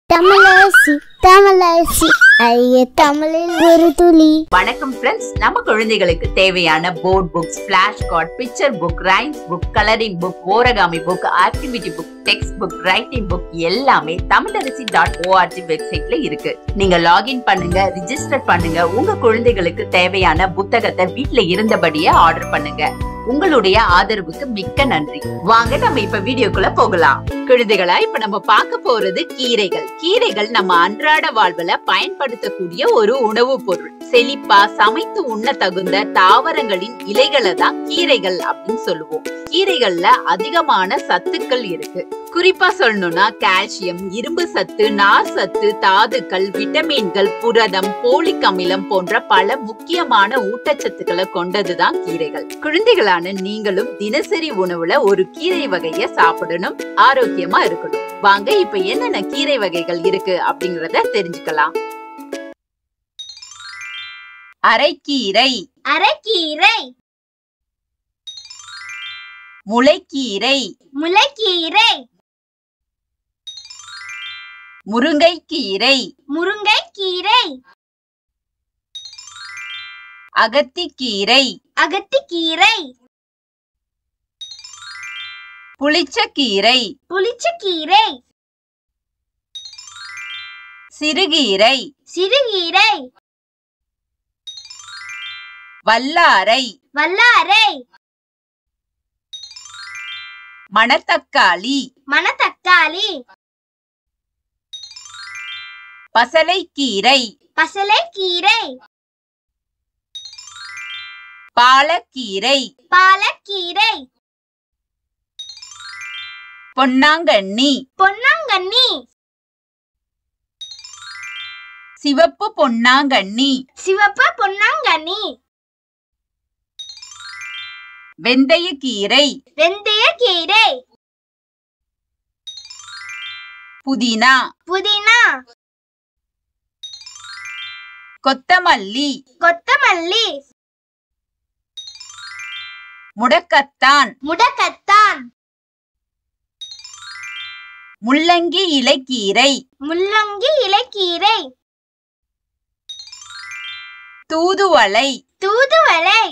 தமிழரசி தமிழரசி ஐய தமிழில் ஒரு துளி வணக்கம் ஃப்ரெண்ட்ஸ் நம்ம குழந்தைகளுக்கு தேவையான board books flash card picture book rhymes book colouring book origami book activity book text book writing book எல்லாமே தமிழரசி டாட் ஓஆர்ஜி வெப்சைட்ல இருக்கு நீங்க லாகின் பண்ணுங்க ரிஜிஸ்டர் பண்ணுங்க உங்க குழந்தைகளுக்கு தேவையான புத்தகத்தை வீட்ல இருந்தபடியே ஆர்டர் பண்ணுங்க உங்களுடைய ஆதரவுக்கு மிக்க நன்றி வாங்க நம்ம இப்ப வீடியோக்குள்ள போகலாம் குழந்தைகளா இப்ப நம்ம பார்க்க போறது கீரைகள் கீரைகள் நம்ம அன்றாட வாழ்வுல பயன்படுத்தக்கூடிய ஒரு உணவு பொருள் செழிப்பா சமைத்து உண்ண தகுந்த தாவரங்களின் இலைகளை தான் கீரைகள் அப்படின்னு சொல்லுவோம் கீரைகள்ல அதிகமான சத்துக்கள் இருக்கு குறிப்பா சொல்லணும்னா கால்சியம் இரும்பு சத்து நார் சத்து தாதுக்கள் விட்டமின்கள் புரதம் போலிக் அமிலம் போன்ற பல முக்கியமான ஊட்டச்சத்துக்களை கொண்டதுதான் கீரைகள் குழந்தைகளான நீங்களும் தினசரி உணவுல ஒரு கீரை வகைய சாப்பிடணும் ஆரோக்கியமா இருக்கணும் வாங்க இப்ப என்னென்ன கீரை வகைகள் இருக்கு அப்படிங்கறத தெரிஞ்சுக்கலாம் அரைக்கீரை அரைக்கீரை முளைக்கீரை முளைக்கீரை முருங்கைக்கீரை முருங்கைக்கீரை அகத்திக்கீரை அகத்திக்கீரை புளிச்சக்கீரை புளிச்சக்கீரை சிறுகீரை சிறுகீரை வல்லாரை வல்லாரை மணத்தக்காளி மணத்தக்காளி பசலைக்கீரை பசலைக்கீரை பாலக்கீரை பாலக்கீரை பொன்னாங்கண்ணி பொன்னாங்கண்ணி சிவப்பு பொன்னாங்கண்ணி சிவப்பு பொன்னாங்கண்ணி வெந்தயக்கீரை வெந்தயக்கீரை புதினா புதினா கொத்தமல்லி கொத்தமல்லி முடக்கத்தான் முடக்கத்தான் முள்ளங்கி இலைக்கீரை முள்ளங்கி இலைக்கீரை தூதுவளை தூதுவளை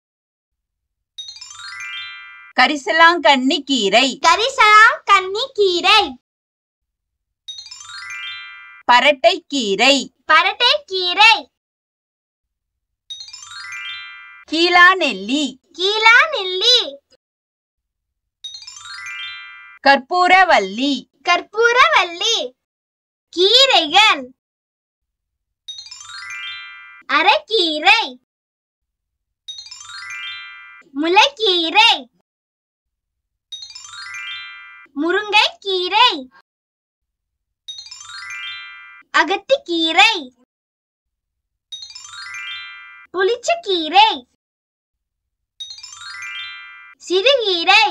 கரிசலாங்கண்ணி கீரை கரிசலாம் கன்னிக்கீரை பரட்டைக்கீரை பரட்டைக்கீரை கீழாநெல்லி கீழா நெல்லி கற்பூரவல்லி கற்பூரவல்லி கீரைகள் அரைக்கீரை முளைக்கீரை முருங்கைக்கீரை அகத்திக்கீரை புளிச்சக்கீரை சிறுகீரை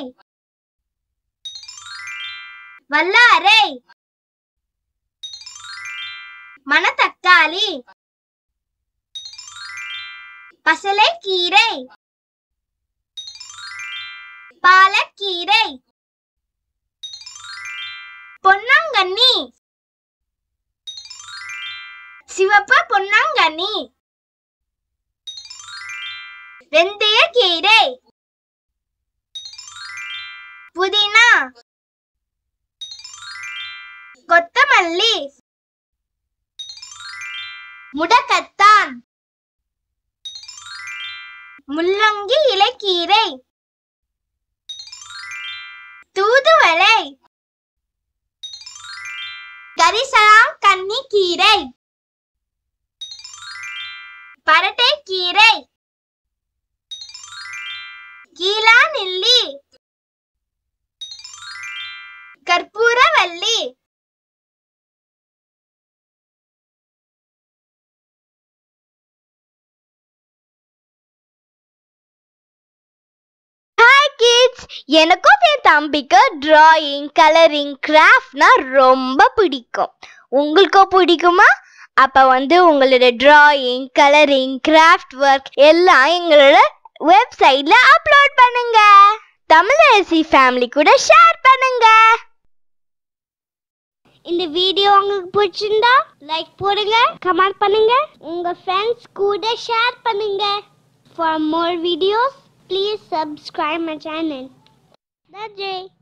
வல்லாரை மணத்தக்காளி பசலைக்கீரை பாலக்கீரை பொன்னாங்கண்ணி சிவப்பு பொன்னாங்கண்ணி வெந்தயக்கீரை புதினா கொத்தமல்லி முடக்கத்தான் முள்ளங்கி இலைக்கீரை தூதுவளை கரிசலாம் கன்னிக்கீரை பரட்டைக்கீரை கீழா நெல்லி கற்பூரவல்லி ஹாய் கிட்ஸ் எனக்கும் என் தம்பிக்கு டிராயிங் கலரிங் கிராஃப்ட்னா ரொம்ப பிடிக்கும் உங்களுக்கும் பிடிக்குமா அப்போ வந்து உங்களோட டிராயிங் கலரிங் கிராஃப்ட் ஒர்க் எல்லாம் எங்களோட வெப்சைட்ல அப்லோட் பண்ணுங்க தமிழரசி ஃபேமிலி கூட ஷேர் பண்ணுங்க இந்த வீடியோ உங்களுக்கு பிடிச்சிருந்தா லைக் போடுங்க கமெண்ட் பண்ணுங்க உங்க ஃப்ரெண்ட்ஸ் கூட ஷேர் பண்ணுங்க for more videos please subscribe my channel நன்றி